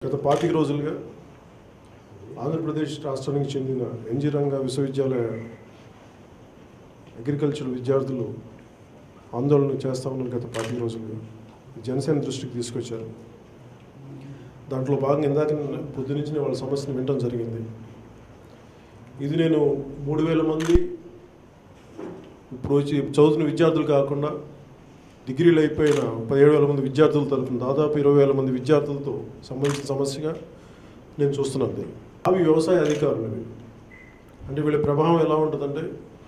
గత పాతిక రోజులుగా ఆంధ్రప్రదేశ్ రాష్ట్రానికి చెందిన ఎన్జి రంగా విశ్వవిద్యాలయ అగ్రికల్చర్ విద్యార్థులు ఆందోళన చేస్తా ఉన్నారు గత పాతిక రోజులుగా జనసేన దృష్టికి తీసుకొచ్చారు దాంట్లో భాగంగా ఇందాక నేను పొద్దునుంచి నేను వాళ్ళ సమస్యను వినడం జరిగింది ఇది నేను మూడు వేల మంది ఇప్పుడు వచ్చి చదువుతున్న విద్యార్థులు కాకుండా డిగ్రీలు అయిపోయిన పదిహేడు వేల మంది విద్యార్థుల తరఫున దాదాపు ఇరవై వేల మంది విద్యార్థులతో సంబంధించిన సమస్యగా నేను చూస్తున్నాను దీన్ని అవి వ్యవసాయ అధికారులు ఇవి. అంటే వీళ్ళ ప్రభావం ఎలా ఉంటుందంటే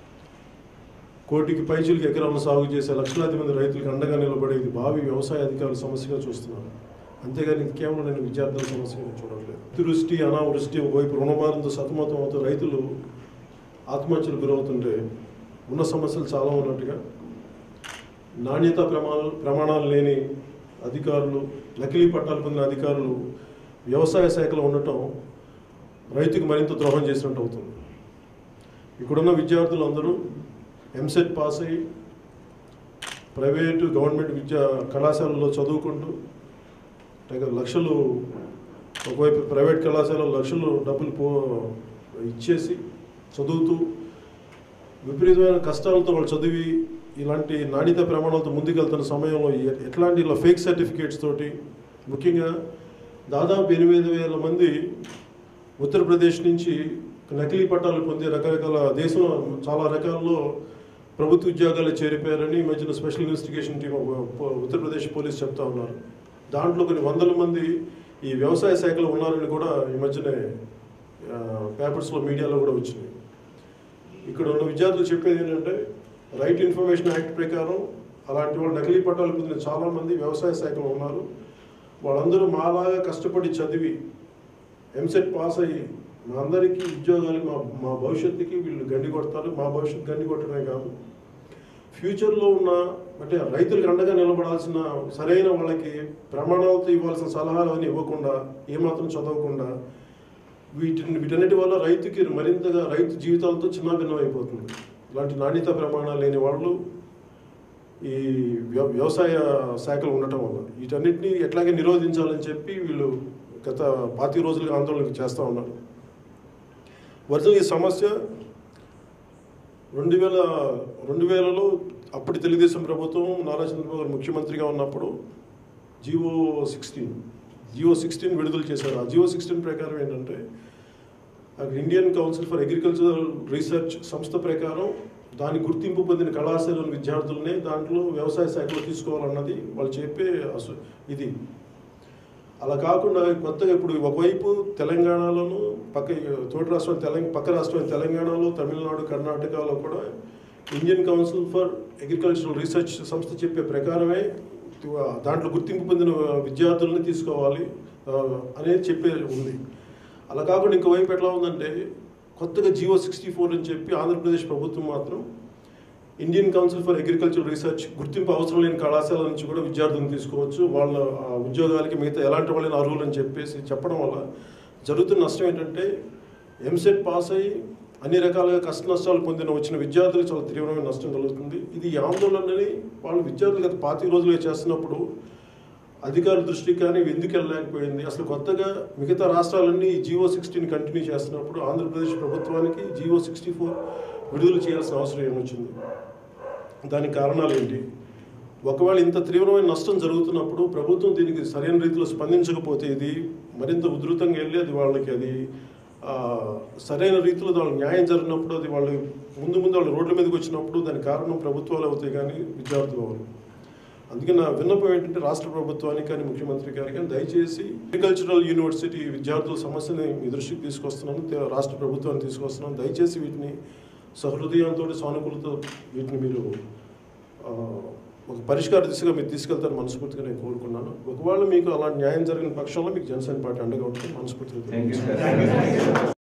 కోటికి పైచులకి ఎకరాలను సాగు చేసే లక్షలాది మంది రైతులకు అండగా నిలబడేది భావి వ్యవసాయ అధికారుల సమస్యగా చూస్తున్నాను అంతేగాని ఇది కేవలం నేను విద్యార్థుల సమస్యగా నేను చూడట్లేదు అతివృష్టి అనావృష్టి ఒకవైపు రుణభారంతో సతమతం అవుతూ రైతులు ఆత్మహత్యలు గురవుతుంటే ఉన్న సమస్యలు చాలా ఉన్నట్టుగా నాణ్యత ప్రమాణాలు ప్రమాణాలు లేని అధికారులు నకిలీ పట్టాలు పొందిన అధికారులు వ్యవసాయ శాఖలో ఉండటం రైతుకు మరింత ద్రోహం చేసినట్టు అవుతుంది ఇక్కడున్న విద్యార్థులు అందరూ ఎంసెట్ పాస్ అయ్యి ప్రైవేటు గవర్నమెంట్ విద్యా కళాశాలలో చదువుకుంటూ తెగ లక్షలు ఒకవైపు ప్రైవేట్ కళాశాలలో లక్షలు డబ్బులు పో ఇచ్చేసి చదువుతూ విపరీతమైన కష్టాలతో వాళ్ళు చదివి ఇలాంటి నాణ్యత ప్రమాణాలతో ముందుకెళ్తున్న సమయంలో ఎ- ఎట్లాంటి ఇలా ఫేక్ సర్టిఫికేట్స్ తోటి ముఖ్యంగా దాదాపు ఎనిమిది వేల మంది ఉత్తరప్రదేశ్ నుంచి నకిలీ పట్టాలు పొందే రకరకాల దేశం చాలా రకాల్లో ప్రభుత్వ ఉద్యోగాలు చేరిపోయారని ఈ మధ్యన special investigation team Uttar Pradesh police చెప్తా ఉన్నారు దాంట్లో కొన్ని వందల మంది ఈ వ్యవసాయ శాఖలో ఉన్నారని కూడా ఈ మధ్యనే ఆ, పేపర్స్లో మీడియాలో కూడా వచ్చినాయి ఇక్కడ ఉన్న విద్యార్థులు చెప్పేది ఏంటంటే రైట్ ఇన్ఫర్మేషన్ యాక్ట్ ప్రకారం అలాంటి వాళ్ళు నకిలీ పట్టాలు పొందిన చాలామంది వ్యవసాయ శాఖలో ఉన్నారు వాళ్ళందరూ మాలాగా కష్టపడి చదివి ఎంసెట్ పాస్ అయ్యి మా అందరికీ ఉద్యోగాలు మా మా భవిష్యత్తుకి వీళ్ళు గండి కొడతారు మా భవిష్యత్తు గండి కొట్టడమే కాదు ఫ్యూచర్లో ఉన్న అంటే రైతులకు అండగా నిలబడాల్సిన సరైన వాళ్ళకి ప్రమాణాలతో ఇవ్వాల్సిన సలహాలు అని ఇవ్వకుండా ఏమాత్రం చదవకుండా వీటిని వీటన్నిటి వల్ల రైతుకి మరింతగా రైతు జీవితాలతో చిన్నాభిన్నం అయిపోతుంది ఇలాంటి నాణ్యత ప్రమాణాలు లేని వాళ్ళు ఈ వ్య- వ్యవసాయ శాఖలు ఉండటం వల్ల వీటన్నిటిని ఎట్లాగే నిరోధించాలని చెప్పి వీళ్ళు గత పాతి రోజులుగా ఆందోళన చేస్తూ ఉన్నారు ఒరిజినల్ ఈ సమస్య రెండు వేల రెండు వేలలో అప్పటి తెలుగుదేశం ప్రభుత్వం నారా చంద్రబాబు గారు ముఖ్యమంత్రిగా ఉన్నప్పుడు జివో సిక్స్టీన్ జియో సిక్స్టీన్ విడుదల చేశారు ఆ జియో సిక్స్టీన్ ప్రకారం ఏంటంటే అక్కడ Indian council for agricultural research సంస్థ ప్రకారం దాని గుర్తింపు పొందిన కళాశాలలోని విద్యార్థులనే దాంట్లో వ్యవసాయ శాఖలో తీసుకోవాలన్నది వాళ్ళు చెప్పే అసు ఇది అలా కాకుండా కొత్తగా ఇప్పుడు ఒకవైపు తెలంగాణలోను పక్క తోటి రాష్ట్రం తెలంగాణ పక్క రాష్ట్రం తెలంగాణలో తమిళనాడు కర్ణాటకలో కూడా Indian council for agricultural research సంస్థ చెప్పే ప్రకారమే దాంట్లో గుర్తింపు పొందిన విద్యార్థులని తీసుకోవాలి ఆ, అనేది చెప్పే ఉంది అలా కాకుండా ఇంకోవైపు ఎట్లా ఉందంటే కొత్తగా జియో సిక్స్టీ ఫోర్ అని చెప్పి ఆంధ్రప్రదేశ్ ప్రభుత్వం మాత్రం Indian council for agriculture research గుర్తింపు అవసరం లేని కళాశాల నుంచి కూడా విద్యార్థులను తీసుకోవచ్చు వాళ్ళ ఆ, ఉద్యోగాలకి మిగతా ఎలాంటి వాళ్ళని అర్హులు అని చెప్పేసి చెప్పడం వల్ల జరుగుతున్న నష్టం ఏంటంటే ఎంసెట్ పాస్ అయ్యి అన్ని రకాలుగా కష్ట నష్టాలు పొందిన వచ్చిన విద్యార్థులకు చాలా తీవ్రమైన నష్టం కలుగుతుంది ఇది ఈ ఆందోళనని వాళ్ళు విద్యార్థులు గత పాతిక రోజులుగా చేస్తున్నప్పుడు అధికారుల దృష్టికి కానీ ఇవి ఎందుకు వెళ్ళలేకపోయింది అసలు కొత్తగా మిగతా రాష్ట్రాలన్నీ ఈ జియో సిక్స్టీన్ కంటిన్యూ చేస్తున్నప్పుడు ఆంధ్రప్రదేశ్ ప్రభుత్వానికి జియో సిక్స్టీ ఫోర్ విడుదల చేయాల్సిన అవసరం ఏమొచ్చింది దానికి కారణాలు ఏంటి ఒకవేళ ఇంత తీవ్రమైన నష్టం జరుగుతున్నప్పుడు ప్రభుత్వం దీనికి సరైన రీతిలో స్పందించకపోతే ఇది మరింత ఉధృతంగా వెళ్ళి అది వాళ్ళకి అది ఆ, సరైన రీతిలో వాళ్ళకి న్యాయం జరిగినప్పుడు అది వాళ్ళు ముందు ముందు వాళ్ళు రోడ్ల మీదకి వచ్చినప్పుడు దానికి కారణం ప్రభుత్వాలు అవుతాయి కానీ విద్యార్థులు అవ్వరు అందుకే నా విన్నపం ఏంటంటే రాష్ట్ర ప్రభుత్వానికి కానీ ముఖ్యమంత్రి గారికి కానీ దయచేసి అగ్రికల్చరల్ యూనివర్సిటీ విద్యార్థుల సమస్యని మీ దృష్టికి తీసుకొస్తున్నాను తే- రాష్ట్ర ప్రభుత్వాన్ని తీసుకొస్తున్నాను దయచేసి వీటిని సహృదయంతో సానుకూలతో వీటిని మీరు ఆ, ఒక పరిష్కార దిశగా మీరు తీసుకెళ్తారని మనస్ఫూర్తిగా నేను కోరుకున్నాను ఒకవేళ మీకు అలాంటి న్యాయం జరిగిన పక్షంలో మీకు జనసేన పార్టీ అండగా ఉంటుంది మనస్ఫూర్తిగా థ్యాంక్ యూ తెలియజేస్తున్నాను. సార్